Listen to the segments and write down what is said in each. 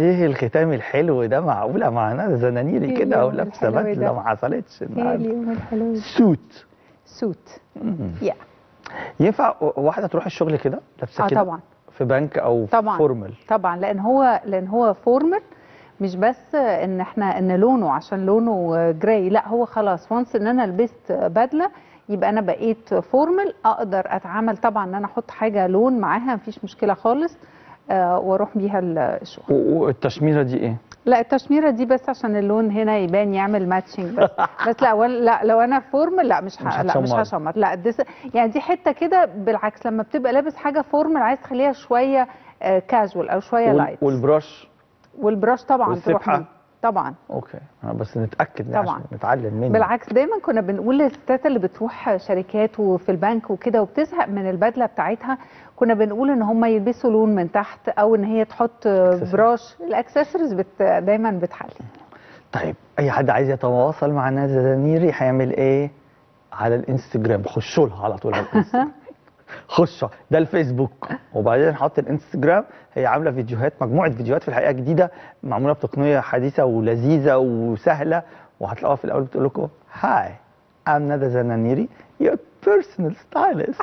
ايه الختام الحلو ده معقوله مع ناس زنانيري إيه كده اليوم ولابسه الحلو بدله ده؟ ما حصلتش ايه النهارده اليوم الحلو ده؟ سوت سوت مم. يا ينفع واحده تروح الشغل كده لابسه اه كده طبعا في بنك او طبعا فورمال طبعا لان هو لان هو فورمال مش بس ان احنا ان لونه عشان لونه جراي لا هو خلاص وانس ان انا لبست بدله يبقى انا بقيت فورمال اقدر اتعامل طبعا ان انا احط حاجه لون معاها مفيش مشكله خالص آه واروح بيها الشغل و- والتشميره دي ايه لا التشميره دي بس عشان اللون هنا يبان يعمل ماتشنج بس بس لا ولا لا لو انا فورمال لا مش, مش ه... لا مش هتشمر. هشمر لا دي يعني دي حته كده بالعكس لما بتبقى لابس حاجه فورمال عايز تخليها شويه كاجوال او شويه وال- لايت والبراش والبراش طبعا والسبحة. تروح بيه. طبعا اوكي آه، بس نتاكد طبعاً. عشان نتعلم منه بالعكس دايما كنا بنقول للستات اللي بتروح شركات وفي البنك وكده وبتزهق من البدله بتاعتها كنا بنقول ان هم يلبسوا لون من تحت او ان هي تحط براش الاكسسوارز بت دايما بتحلي طيب اي حد عايز يتواصل مع ناس زنانيري هيعمل ايه على الانستجرام خشوا لها على طول على الانستجرام خشوا ده الفيسبوك وبعدين حط الانستجرام هي عامله فيديوهات مجموعه فيديوهات في الحقيقه جديده معموله بتقنيه حديثه ولذيذه وسهله وهتلاقوها في الاول بتقول لكم هاي I'm ندى زنانيري your personal stylist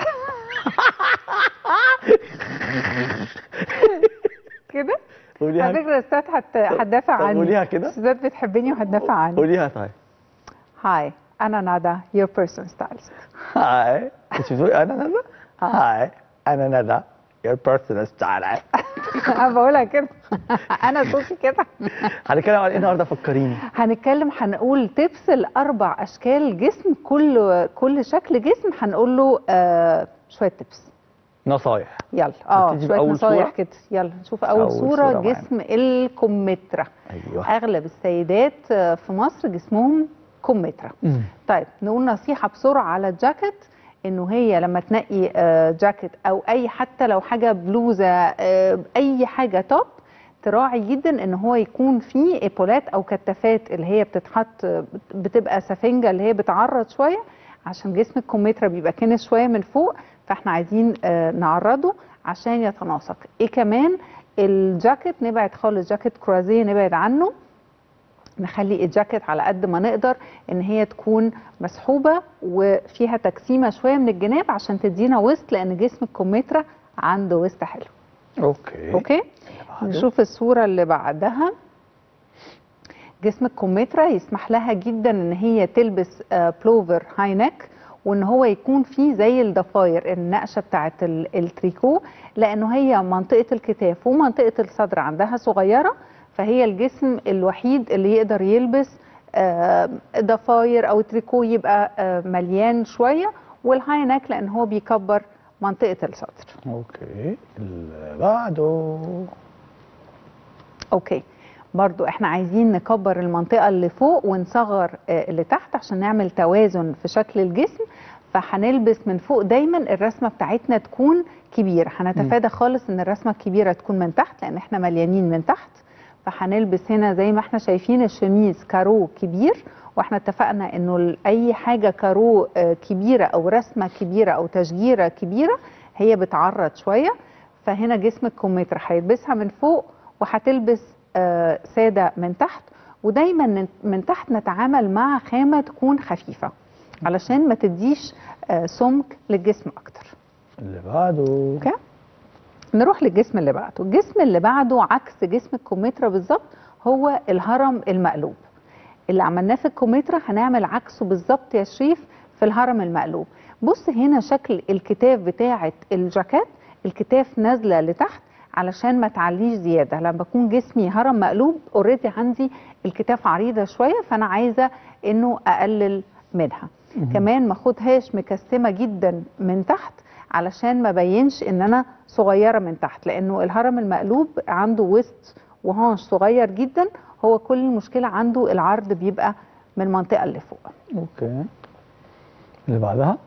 كده قوليها على فكره الستات هت... هتدافع طب عني قوليها كده. الستات بتحبني وهتدافع عني قوليها طيب هاي انا ندى your person stylist هاي مش بتقولي انا ندى هاي انا ندى your personal stylist انا بقولها كده انا صوتي كده هنتكلم عن ايه النهارده فكريني هنتكلم هنقول تبس الاربع اشكال جسم كل كل شكل جسم هنقول له آه شويه تبس نصايح يلا اه نبتدي شويه بأول نصايح صورة؟ كده يلا نشوف اول, أول صوره, صورة معانا. جسم الكمثرى ايوه اغلب السيدات آه، في مصر جسمهم كمثرى مم. طيب نقول نصيحة بسرعة على الجاكيت انه هي لما تنقي آه، جاكيت او اي حتى لو حاجة بلوزة آه، اي حاجة توب تراعي جدا ان هو يكون فيه ايبولات او كتافات اللي هي بتتحط آه، بتبقى سفنجة اللي هي بتعرض شوية عشان جسم الكمثرى بيبقى كنس شوية من فوق فاحنا عايزين آه، نعرضه عشان يتناسق ايه كمان الجاكيت نبعد خالص جاكيت كروازيه نبعد عنه نخلي الجاكيت على قد ما نقدر ان هي تكون مسحوبه وفيها تجسيمه شويه من الجناب عشان تدينا وسط لان جسم الكمثرى عنده وسط حلو اوكي اوكي بعده. نشوف الصوره اللي بعدها جسم الكمثرى يسمح لها جدا ان هي تلبس آه، بلوفر هاي نيك وان هو يكون فيه زي الضفاير النقشه بتاعه ال- التريكو لانه هي منطقه الكتاف ومنطقه الصدر عندها صغيره فهي الجسم الوحيد اللي يقدر يلبس آه، ضفاير او تريكو يبقى آه، مليان شويه والهاي نيك لان هو بيكبر منطقه الصدر اوكي اللي بعده اوكي برضو احنا عايزين نكبر المنطقة اللي فوق ونصغر آه، اللي تحت عشان نعمل توازن في شكل الجسم فهنلبس من فوق دايما الرسمة بتاعتنا تكون كبيرة هنتفادى خالص ان الرسمة الكبيرة تكون من تحت لان احنا مليانين من تحت فهنلبس هنا زي ما احنا شايفين الشميز كارو كبير واحنا اتفقنا انه ال- اي حاجة كارو آه، كبيرة او رسمة كبيرة او تشجيرة كبيرة هي بتعرض شوية فهنا جسم الكمثرى هيلبسها من فوق وهتلبس آه، ساده من تحت ودايما ن- من تحت نتعامل مع خامه تكون خفيفه علشان ما تديش آه، سمك للجسم اكتر اللي بعده اوكي نروح للجسم اللي بعده الجسم اللي بعده عكس جسم الكمثرى بالظبط هو الهرم المقلوب اللي عملناه في الكمثرى هنعمل عكسه بالظبط يا شريف في الهرم المقلوب بص هنا شكل الكتاف بتاعه الجاكيت الكتاف نازله لتحت علشان ما تعليش زياده لما بكون جسمي هرم مقلوب اوريدي عندي الكتاف عريضه شويه فانا عايزه انه اقلل منها كمان ما اخدهاش مكسمه جدا من تحت علشان ما بينش ان انا صغيره من تحت لانه الهرم المقلوب عنده وسط وهانش صغير جدا هو كل المشكله عنده العرض بيبقى من المنطقه اللي فوق اوكي اللي بعدها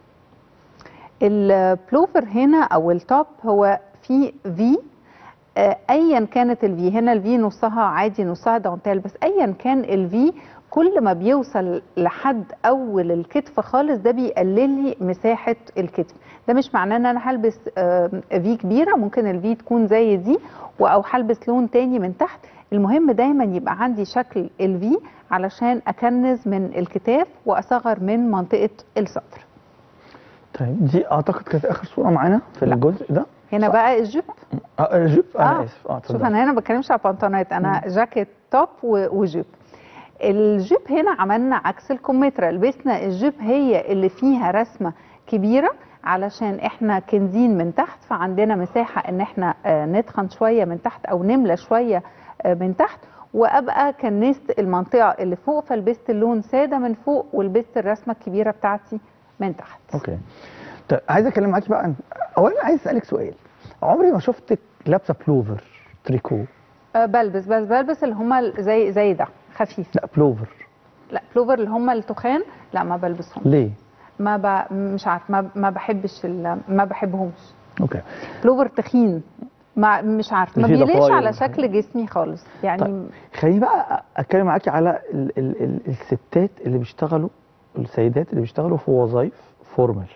البلوفر هنا او التوب هو في في ايا كانت الفي هنا الفي نصها عادي نصها دانتيل بس ايا كان الفي كل ما بيوصل لحد اول الكتف خالص ده بيقلل لي مساحه الكتف ده مش معناه ان انا هلبس آه، في كبيره ممكن الفي تكون زي دي و- او هلبس لون تاني من تحت المهم دايما يبقى عندي شكل الفي علشان اكنز من الكتاف واصغر من منطقه الصدر طيب دي اعتقد كانت اخر صوره معانا في لا. الجزء ده هنا صح. بقى الجيب اه جيب انا آه. اسف اه شوف اتفضل. انا هنا ما بتكلمش على بنطلونات انا جاكيت توب و- وجيب الجيب هنا عملنا عكس الكمثرى لبسنا الجيب هي اللي فيها رسمه كبيره علشان احنا كنزين من تحت فعندنا مساحه ان احنا آه، نتخن شويه من تحت او نملى شويه آه، من تحت وابقى كنست المنطقه اللي فوق فلبست اللون ساده من فوق ولبست الرسمه الكبيره بتاعتي من تحت اوكي طيب عايز اتكلم معاكي بقى عن اولا عايز اسالك سؤال عمري ما شفتك لابسه بلوفر تريكو آه، بلبس بس بلبس اللي هم زي زي ده خفيف لا بلوفر لا بلوفر اللي هم التخان لا ما بلبسهم ليه ما ب... مش عارف ما, ما بحبش ال... ما بحبهمش اوكي بلوفر تخين ما مش عارف ما اللي فيه بيليش ضفاير على والحاجات شكل جسمي خالص يعني طيب. خليني بقى اتكلم معاكي على ال ال ال الستات اللي بيشتغلوا السيدات اللي بيشتغلوا في وظائف فورمال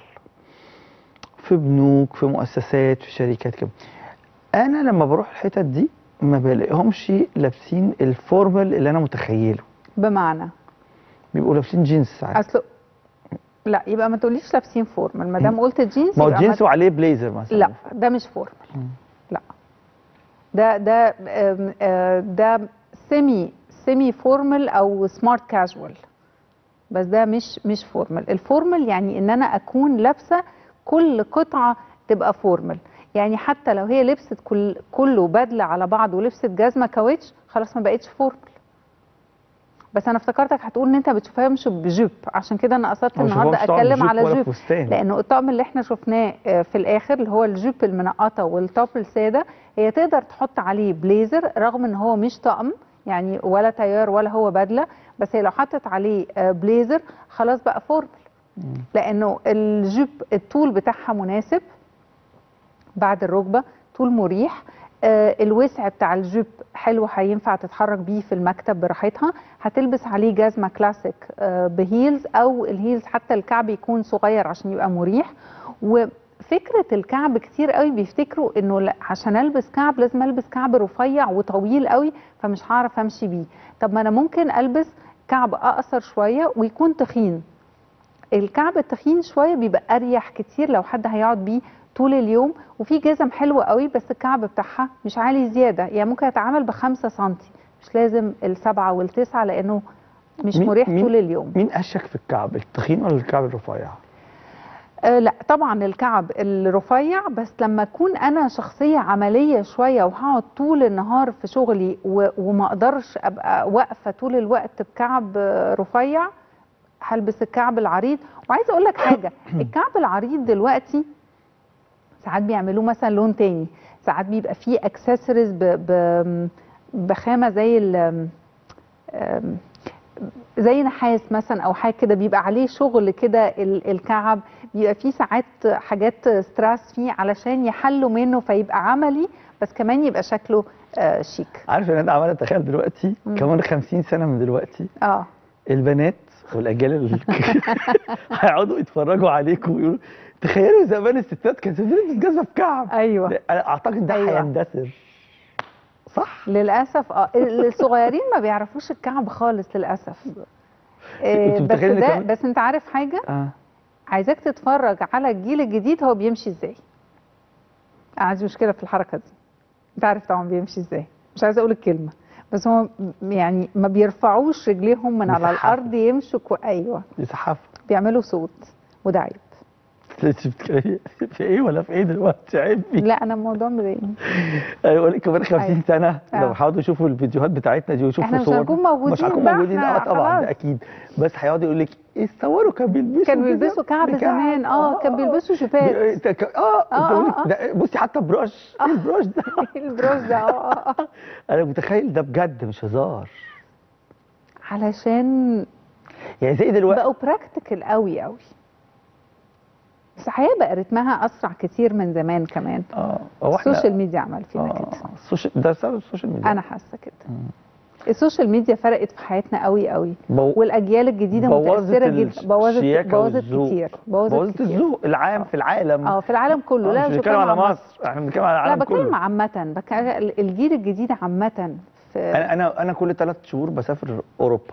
في بنوك في مؤسسات في شركات كده انا لما بروح الحتت دي ما بلاقيهمش لابسين الفورمال اللي انا متخيله بمعنى بيبقوا لابسين جينز ساعات اصل لا يبقى ما تقوليش لابسين فورمال ما دام قلت جينز ما هو يبقى جينز وعليه بليزر مثلا لا ده مش فورمال لا ده ده آم، آه، ده سيمي سيمي فورمال او سمارت كاجوال بس ده مش مش فورمال الفورمال يعني ان انا اكون لابسه كل قطعه تبقى فورمال يعني حتى لو هي لبست كل كله بدله على بعض ولبست جزمه كاوتش خلاص ما بقتش فورمال بس انا افتكرتك هتقول ان انت ما بتشوفهمش بجيب عشان كده انا قصدت ما النهارده بشوفهمش طبعاً اتكلم بجيب على ولا جيب فستان. لانه الطقم اللي احنا شفناه آه، في الاخر اللي هو الجيب المنقطه والتوب الساده هي تقدر تحط عليه بليزر رغم ان هو مش طقم يعني ولا تيار ولا هو بدله بس هي لو حطت عليه آه، بليزر خلاص بقى فورمال لانه الجيب الطول بتاعها مناسب بعد الركبه طول مريح آه، الوسع بتاع الجيب حلو هينفع تتحرك بيه في المكتب براحتها هتلبس عليه جزمه كلاسيك آه، بهيلز او الهيلز حتى الكعب يكون صغير عشان يبقى مريح وفكره الكعب كتير قوي بيفتكروا انه لا عشان البس كعب لازم البس كعب رفيع وطويل قوي فمش هعرف امشي بيه طب ما انا ممكن البس كعب اقصر شويه ويكون تخين الكعب التخين شويه بيبقى اريح كتير لو حد هيقعد بيه طول اليوم وفي جزم حلوه قوي بس الكعب بتاعها مش عالي زياده يعني ممكن يتعامل بخمسة سنتي مش لازم السبعة والتسعة لانه مش مين- مريح مين- طول اليوم مين اشك في الكعب التخين ولا الكعب الرفيع آه لا طبعا الكعب الرفيع بس لما اكون انا شخصيه عمليه شويه وهقعد طول النهار في شغلي و- وما اقدرش ابقى واقفه طول الوقت بكعب آه، رفيع هلبس الكعب العريض وعايزه اقول لك حاجه الكعب العريض دلوقتي ساعات بيعملوه مثلا لون تاني ساعات بيبقى فيه اكسسوارز بخامه زي ال آم، زي نحاس مثلا او حاجه كده بيبقى عليه شغل كده ال- الكعب بيبقى فيه ساعات حاجات ستراس فيه علشان يحلوا منه فيبقى عملي بس كمان يبقى شكله آه، شيك عارف ان انا عمال اتخيل دلوقتي مم. كمان 50 سنه من دلوقتي اه البنات والاجيال ال- هيقعدوا يتفرجوا عليكم ويقولوا تخيلوا زمان الستات كانت بتلبس جزمه بكعب ايوه ده- انا اعتقد ده أيوة. هيندثر صح للاسف اه الصغيرين ما بيعرفوش الكعب خالص للاسف آه، أنت بس متخيل إن ده كمان- بس انت عارف حاجه اه عايزاك تتفرج على الجيل الجديد هو بيمشي ازاي انا عندي مشكله في الحركه دي انت عارف طبعا بيمشي ازاي مش عايزه اقول الكلمه بس هو م- يعني ما بيرفعوش رجليهم من على بيسحفوا. الارض يمشوا كو... ايوه يسحفوا بيعملوا صوت وده عيب انت بتتكلمي في ايه ولا في ايه دلوقتي عيب لا انا الموضوع مضايقني ايوه كمان 50 أيوة. سنه آه. لو حاولوا يشوفوا الفيديوهات بتاعتنا دي ويشوفوا إحنا مش صور هنكون موجودين مش هنكون بقى، موجودين إحنا اه طبعا خلاص. ده اكيد بس هيقعدوا يقول لك اتصوروا كانوا بيلبسوا كانوا كده بيلبسوا كعب بكعب. زمان اه كان بيلبسوا بي- جيبات اه اه آه، بيقول لك آه. ده- بصي حتى بروش ايه البروش ده البروش ده اه آه، آه. انا متخيل ده بجد مش هزار علشان يعني زي دلوقتي بقوا براكتيكال قوي قوي بس الحقيقه بقى رتمها اسرع كتير من زمان كمان اه هو احنا السوشيال ميديا عمل فينا آه، كده السوشيال ده سبب السوشيال ميديا انا حاسه كده السوشيال ميديا فرقت في حياتنا قوي قوي بو... والاجيال الجديده بوظت متاثره جدا بوظت الشياكة بوظت والذوق. كتير بوظت, بوظت كتير. الذوق العام في العالم اه في العالم كله آه، لا مش مش بنتكلم على بتكلم مصر احنا بنتكلم على لا العالم بتكلم كله عامه بتكلم الجيل الجديد عامه في انا انا انا كل ثلاث شهور بسافر اوروبا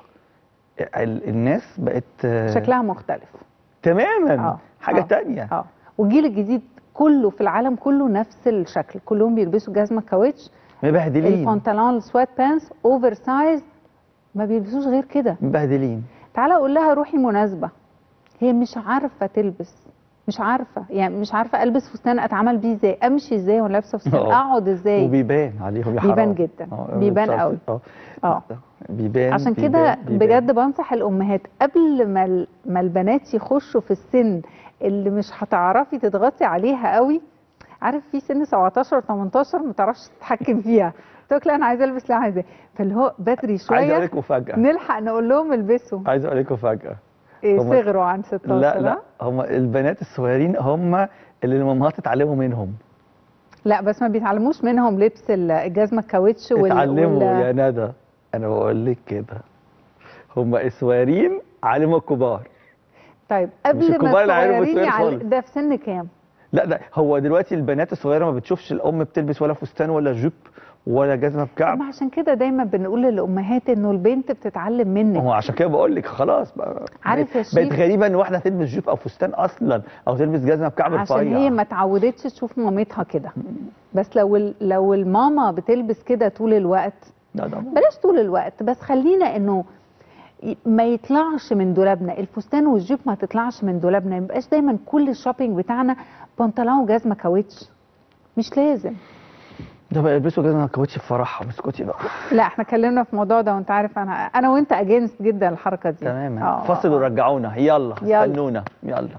ال- الناس بقت آه، شكلها مختلف تماما آه، حاجه آه. تانية اه والجيل الجديد كله في العالم كله نفس الشكل كلهم بيلبسوا جزمه كاوتش مبهدلين البنطلون السوات بانس اوفر سايز ما بيلبسوش غير كده مبهدلين تعالى اقول لها روحي مناسبه هي مش عارفه تلبس مش عارفه يعني مش عارفه البس فستان اتعامل بيه ازاي امشي ازاي وانا لابسه فستان آه. اقعد ازاي وبيبان عليهم يا بيبان حرام. جدا. آه، بيبان بتعرفي- قوي. اه اه بيبان عشان كده بيبان- بيبان. بجد بنصح الامهات قبل ما ال- ما البنات يخشوا في السن اللي مش هتعرفي تضغطي عليها قوي عارف في سن 17 18 ما تعرفش تتحكم فيها تقول لك لا انا عايزه البس لا عايزه فاللي هو بدري عايز اقول شويه لك مفاجاه نلحق نقول لهم البسوا عايز اقول لك مفاجاه إيه هما- صغروا عن 16 لا ها؟ لا هم البنات الصغيرين هم اللي الامهات اتعلموا منهم لا بس ما بيتعلموش منهم لبس ال- الجزمه الكاوتش وال اتعلموا وال- يا ندى انا بقول لك كده هم اسوارين علموا الكبار طيب مش قبل الكبار ما اللي هيعرفوا الصغيرين يسوقوا يعل... خالص. ده في سن كام؟ لا ده هو دلوقتي البنات الصغيره ما بتشوفش الام بتلبس ولا فستان ولا جيب ولا جزمه بكعب ما عشان كده دايما بنقول للامهات انه البنت بتتعلم منك هو عشان كده بقول لك خلاص بقى عارف يا بقت- بقت شريف؟ غريبه ان واحده تلبس جيب او فستان اصلا او تلبس جزمه بكعب رفيع عشان هي ما اتعودتش تشوف مامتها كده بس لو ال... لو الماما بتلبس كده طول الوقت لا ده بلاش طول الوقت بس خلينا انه ي- ما يطلعش من دولابنا الفستان والجيب ما تطلعش من دولابنا ما يبقاش دايما كل الشوبينج بتاعنا بنطلون وجزمه كاوتش مش لازم ده بقى يلبسوا جزمه كاوتش في فرحهم اسكتي بقى لا احنا اتكلمنا في الموضوع ده وانت عارف انا انا وانت اجينست جدا الحركه دي تماما آه، فصلوا آه. ورجعونا يلا يلا. استنونا يلا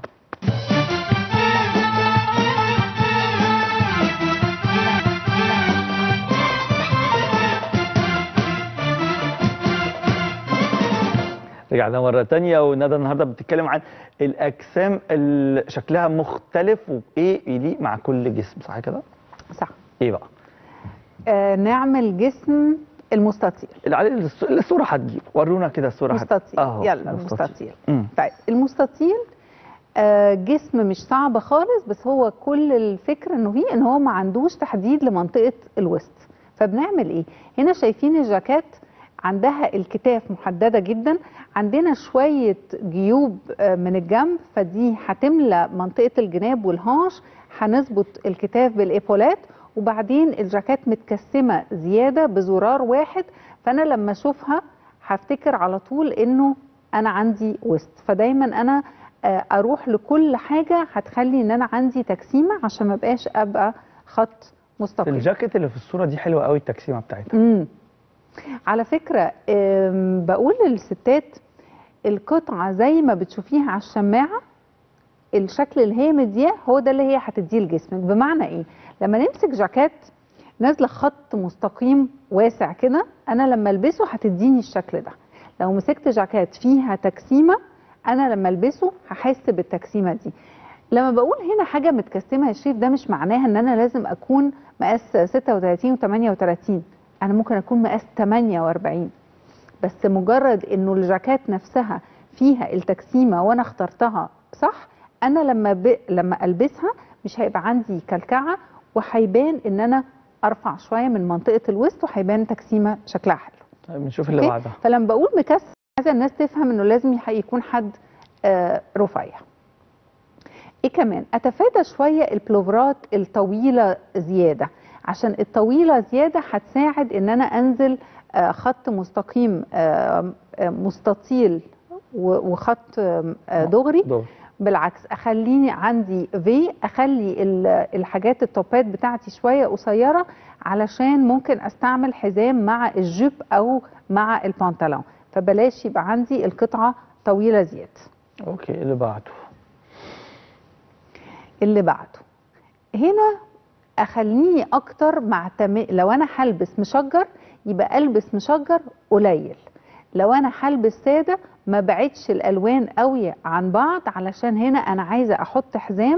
رجعنا مرة تانية وندى النهاردة بتتكلم عن الأجسام اللي شكلها مختلف وإيه يليق مع كل جسم صح كده؟ صح إيه بقى؟ آه نعمل جسم المستطيل اللي عليه الص- الصورة هتجيب ورونا كده الصورة هت- مستطيل أهو، يلا المستطيل مم. طيب المستطيل آه جسم مش صعب خالص بس هو كل الفكره انه فيه ان هو ما عندوش تحديد لمنطقه الوسط فبنعمل ايه هنا شايفين الجاكيت عندها الكتاف محدده جدا عندنا شويه جيوب آه، من الجنب فدي هتملى منطقه الجناب والهاش هنظبط الكتاف بالايبولات وبعدين الجاكيت متكسمه زياده بزرار واحد فانا لما اشوفها هفتكر على طول انه انا عندي وسط فدايما انا آه، اروح لكل حاجه هتخلي ان انا عندي تجسيمه عشان ما بقاش ابقى خط مستقيم الجاكيت اللي في الصورة دي حلوة قوي التقسيمة بتاعتها امم على فكره آم، بقول للستات القطعه زي ما بتشوفيها على الشماعه الشكل اللي هي مدياه هو ده اللي هي هتديه لجسمك بمعنى ايه لما نمسك جاكيت نازله خط مستقيم واسع كده انا لما البسه هتديني الشكل ده لو مسكت جاكيت فيها تجسيمه انا لما البسه هحس بالتجسيمه دي لما بقول هنا حاجه متكسمه يا شريف ده مش معناها ان انا لازم اكون مقاس 36 و38 انا ممكن اكون مقاس 48 بس مجرد انه الجاكيت نفسها فيها التجسيمه وانا اخترتها صح انا لما ب... لما البسها مش هيبقى عندي كلكعه وهيبان ان انا ارفع شويه من منطقه الوسط وهيبان تجسيمه شكلها حلو طيب نشوف اللي أوكي؟ بعدها فلما بقول مكسر عايزه الناس تفهم انه لازم يح- يكون حد آه، رفيع ايه كمان اتفادى شويه البلوفرات الطويله زياده عشان الطويله زياده هتساعد ان انا انزل آه، خط مستقيم آه، آه، مستطيل و- وخط آه، آه، دغري دور بالعكس اخليني عندي في اخلي ال- الحاجات التوبات بتاعتي شويه قصيره علشان ممكن استعمل حزام مع الجيب او مع البنطلون فبلاش يبقى عندي القطعه طويله زياده اوكي اللي بعده اللي بعده هنا اخليني اكتر مع تم... لو انا هلبس مشجر يبقى البس مشجر قليل لو انا هلبس ساده ما بعدش الالوان قوي عن بعض علشان هنا انا عايزه احط حزام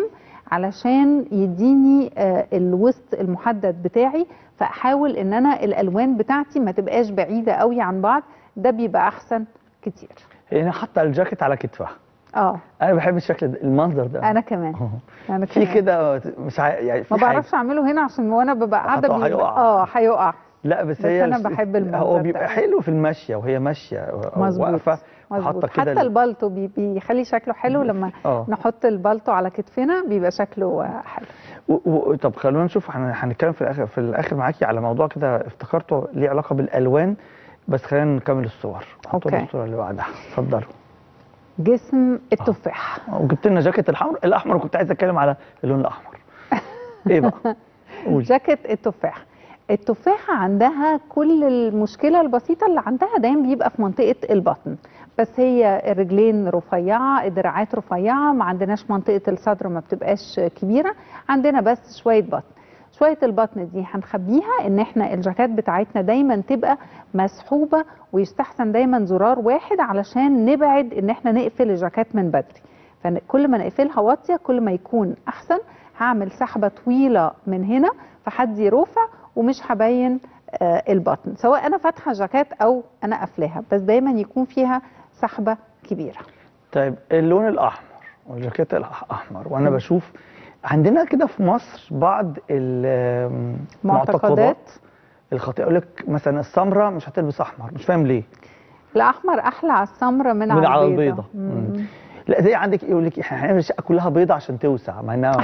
علشان يديني آه، الوسط المحدد بتاعي فاحاول ان انا الالوان بتاعتي ما تبقاش بعيده قوي عن بعض ده بيبقى احسن كتير هي حاطه الجاكيت على كتفها اه انا بحب الشكل ده المنظر ده انا كمان أهو. انا في كمان كده مش عا... يعني في ما حاجة. بعرفش اعمله هنا عشان وانا ببقى قاعده هتقع- بيبقى- هيقع. اه هيقع لا بس, بس هي أنا الس- بحب المنظر هو ده. بيبقى حلو في المشيه وهي ماشيه أو مظبوط واقفه مظبوط حاطه حتى كده ال- البالتو بي- بيخلي شكله حلو لما اه نحط البالتو على كتفنا بيبقى شكله آه، حلو و... و... طب خلونا نشوف هن- هنتكلم في الاخر في الاخر معاكي على موضوع كده افتكرته ليه علاقه بالالوان بس خلينا نكمل الصور حطوا لي أوكي. الصوره اللي بعدها اتفضلوا جسم التفاح وجبت لنا جاكيت الحمر الاحمر وكنت عايز اتكلم على اللون الاحمر ايه بقى قولي جاكيت التفاح التفاحة عندها كل المشكلة البسيطة اللي عندها دايما بيبقى في منطقة البطن بس هي الرجلين رفيعة الدراعات رفيعة ما عندناش منطقة الصدر ما بتبقاش كبيرة عندنا بس شوية بطن شوية البطن دي هنخبيها ان احنا الجاكيت بتاعتنا دايما تبقى مسحوبة ويستحسن دايما زرار واحد علشان نبعد ان احنا نقفل الجاكيت من بدري فكل ما نقفلها واطية كل ما يكون احسن هعمل سحبة طويلة من هنا فحدي رفع ومش هبين آه، البطن سواء انا فاتحه جاكيت او انا قافلاها بس دايما يكون فيها سحبه كبيره طيب اللون الاحمر والجاكيت الاحمر وانا مم. بشوف عندنا كده في مصر بعض ال- معتقدات. المعتقدات الخاطئه يقول لك مثلا السمراء مش هتلبس احمر مش فاهم ليه الاحمر احلى على السمره من, من على على البيضة. البيضه مم. لا زي عندك يقول لك احنا هنعمل الشقه كلها بيضه عشان توسع مع انها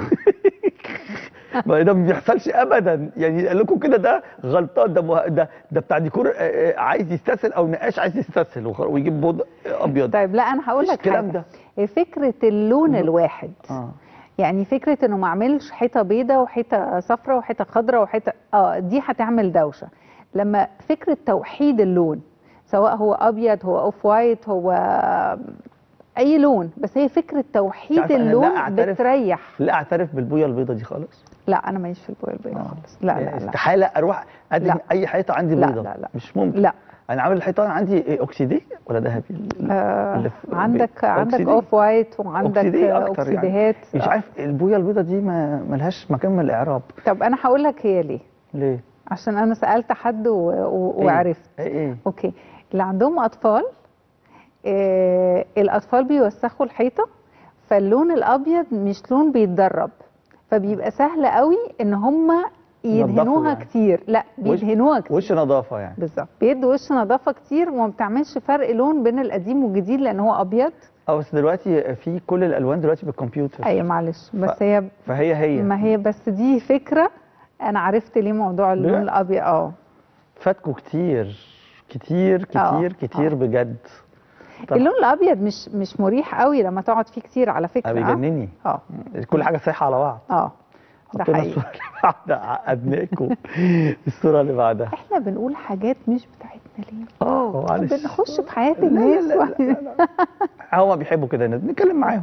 ما ده ما بيحصلش ابدا يعني قال لكم كده ده غلطان ده مه- ده ده بتاع ديكور آه، آه، عايز يستسهل او نقاش عايز يستسهل وخ- ويجيب بيض ابيض طيب لا انا هقول مفيش لك الكلام حاجه ده هي فكره اللون الواحد اه يعني فكره انه ما اعملش حيطه بيضه وحيطه صفراء وحيطه خضراء وحيطه اه دي هتعمل دوشه لما فكره توحيد اللون سواء هو ابيض هو اوف وايت هو اي لون بس هي فكره توحيد عارفة أنا لا اللون أعترف- بتريح لا اعترف بالبويه البيضه دي خالص لا انا ماليش في البويه البيضاء آه. خالص لا يعني لا لا استحاله اروح ادهن لا. اي حيطه عندي لا، بيضه لا، لا. مش ممكن لا انا عامل الحيطان عندي إيه، اوكسيدي ولا ذهبي آه اللي في- عندك عندك أوكسيدي؟ اوف وايت وعندك أوكسيدي آه، أكتر يعني. اوكسيديهات مش آه. عارف البويه البيضه دي ما ملهاش مكان من الاعراب طب انا هقول لك هي ليه ليه عشان انا سالت حد و... و... إيه؟ وعرفت ايه ايه اوكي اللي عندهم اطفال آه الاطفال بيوسخوا الحيطه فاللون الابيض مش لون بيتدرب فبيبقى سهل قوي ان هم يدهنوها يعني. كتير لا وش- بيدهنوها كتير وش نظافه يعني بالظبط بيدوا وش نظافه كتير وما بتعملش فرق لون بين القديم والجديد لان هو ابيض اه بس دلوقتي في كل الالوان دلوقتي بالكمبيوتر ايوه معلش بس هي فهي هي ما هي بس دي فكره انا عرفت ليه موضوع اللون بجد؟ الابيض اه فاتكوا كتير كتير آه، كتير كتير آه. بجد طب اللون الابيض مش مش مريح قوي لما تقعد فيه كتير على أنا فكره آه. بيجنني اه كل حاجه صحيحه على بعض اه ده حطينا حقيقي الصوره اللي بعدها عقدناكم الصوره اللي بعدها احنا بنقول حاجات مش بتاعتنا ليه اه معلش بنخش في حياه لا الناس لا لا, لا, لا. هما بيحبوا كده الناس نتكلم معاهم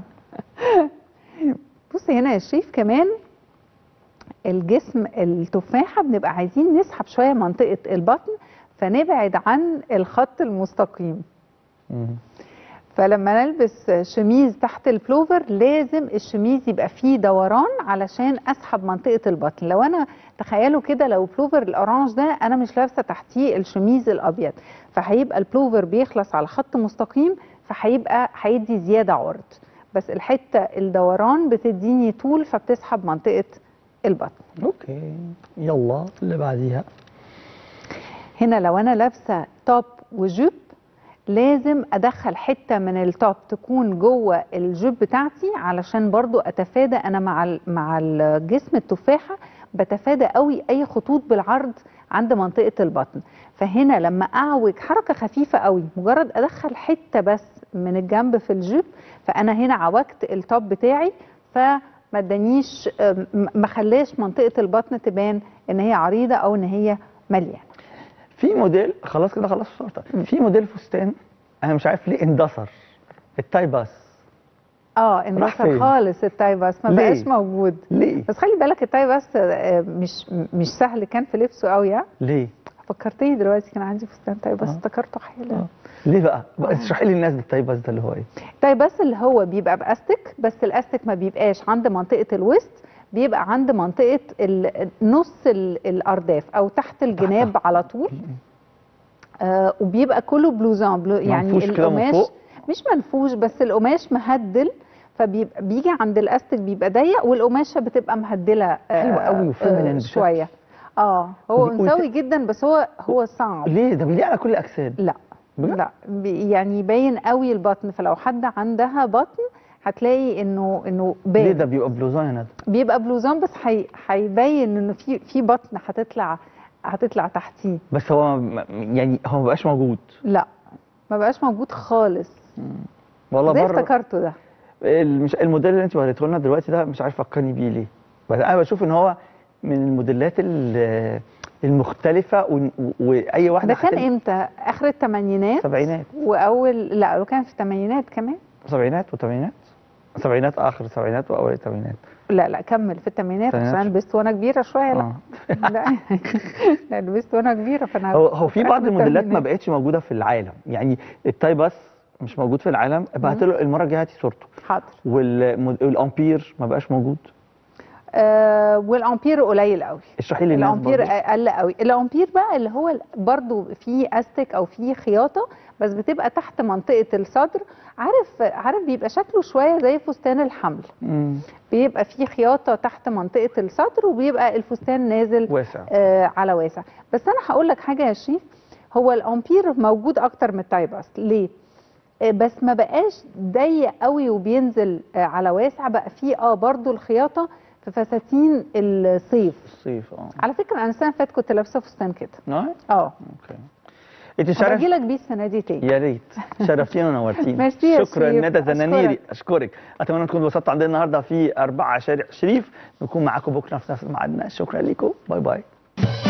بص هنا يا شريف كمان الجسم التفاحه بنبقى عايزين نسحب شويه منطقه البطن فنبعد عن الخط المستقيم مم. فلما نلبس شميز تحت البلوفر لازم الشميز يبقى فيه دوران علشان اسحب منطقه البطن لو انا تخيلوا كده لو بلوفر الاورانج ده انا مش لابسه تحتيه الشميز الابيض فهيبقى البلوفر بيخلص على خط مستقيم فهيبقى هيدي زياده عرض بس الحته الدوران بتديني طول فبتسحب منطقه البطن اوكي يلا اللي بعديها هنا لو انا لابسه توب وجيب لازم ادخل حته من التوب تكون جوه الجيب بتاعتي علشان برضو اتفادى انا مع ال- مع الجسم التفاحه بتفادى قوي اي خطوط بالعرض عند منطقه البطن فهنا لما اعوج حركه خفيفه قوي مجرد ادخل حته بس من الجنب في الجيب فانا هنا عوجت التوب بتاعي فما ادانيش أم، ما خلاش منطقه البطن تبان ان هي عريضه او ان هي مليانه في موديل خلاص كده خلاص الصورة في موديل فستان انا مش عارف ليه اندثر التاي باس اه راح اندثر فين؟ خالص التاي باس ما ليه؟ بقاش موجود ليه بس خلي بالك التاي باس آه، مش مش سهل كان في لبسه قوي ها ليه فكرتني دلوقتي كان عندي فستان طيب بس آه. افتكرته حالا آه. ليه بقى؟ بقى اشرحي لي الناس ده الطيب بس ده اللي هو ايه؟ طيب بس اللي هو بيبقى باستك بس الاستك ما بيبقاش عند منطقه الوسط بيبقى عند منطقه ال- نص ال- الارداف او تحت الجناب على طول آه وبيبقى كله بلوزان بلو يعني منفوش كده من القماش فوق؟ مش منفوش بس القماش مهدل فبيبقى بيجي عند الاستك بيبقى ضيق والقماشه بتبقى مهدله آه حلو قوي وفيمينين بشكل. شويه اه هو وبي- وت- انثوي جدا بس هو هو صعب ليه؟ ده بيليق على كل الاجساد لا بجد؟ لا بي- يعني يبين قوي البطن فلو حد عندها بطن هتلاقي انه انه ليه باين ده بيبقى بلوزان يا ندى؟ بيبقى بلوزان بس هي- هيبين انه في في بطن هتطلع هتطلع تحتيه بس هو م- يعني هو ما بقاش موجود لا ما بقاش موجود خالص والله زي بره افتكرته ده ال- مش الموديل اللي انت وريته لنا دلوقتي ده مش عارف فكرني بيه ليه بس انا بشوف ان هو من الموديلات ال- المختلفه و- و- واي واحده ده كان هتل- امتى اخر الثمانينات سبعينات واول لا كان في الثمانينات كمان سبعينات وثمانينات سبعينات اخر السبعينات واول الثمانينات لا لا كمل في الثمانينات الثمانينات. عشان لبست وانا كبيره شويه لا آه. لا لا لبست وانا كبيره فانا هو هو في في بعض آخر الموديلات ما الثمانينات. بقتش موجوده في العالم يعني التاي بس مش موجود في العالم بعت له المره الجايه هاتي صورته حاضر والامبير ما بقاش موجود آه والامبير قليل قوي اشرحي لي الناس الامبير برضه. اقل قوي الامبير بقى اللي هو برضو فيه استك او فيه خياطه بس بتبقى تحت منطقه الصدر عارف عارف بيبقى شكله شويه زي فستان الحمل مم. بيبقى فيه خياطه تحت منطقه الصدر وبيبقى الفستان نازل واسع آه على واسع بس انا هقول لك حاجه يا شريف هو الامبير موجود اكتر من التايباس ليه آه، بس ما بقاش ضيق قوي وبينزل آه على واسع بقى فيه اه برضو الخياطه في فساتين الصيف الصيف اه على فكره انا السنه اللي فاتت كنت لابسه فستان كده آه؟ اه اوكي انت شرف هاجي لك بيه السنه دي تاني يا ريت شرفتينا ونورتينا ميرسي يا شكرا شريف. ندى زنانيري أشكرك. اشكرك اتمنى تكونوا انبسطتوا عندنا النهارده في أربعة شارع شريف نكون معاكم بكره في نفس ميعادنا شكرا لكم باي باي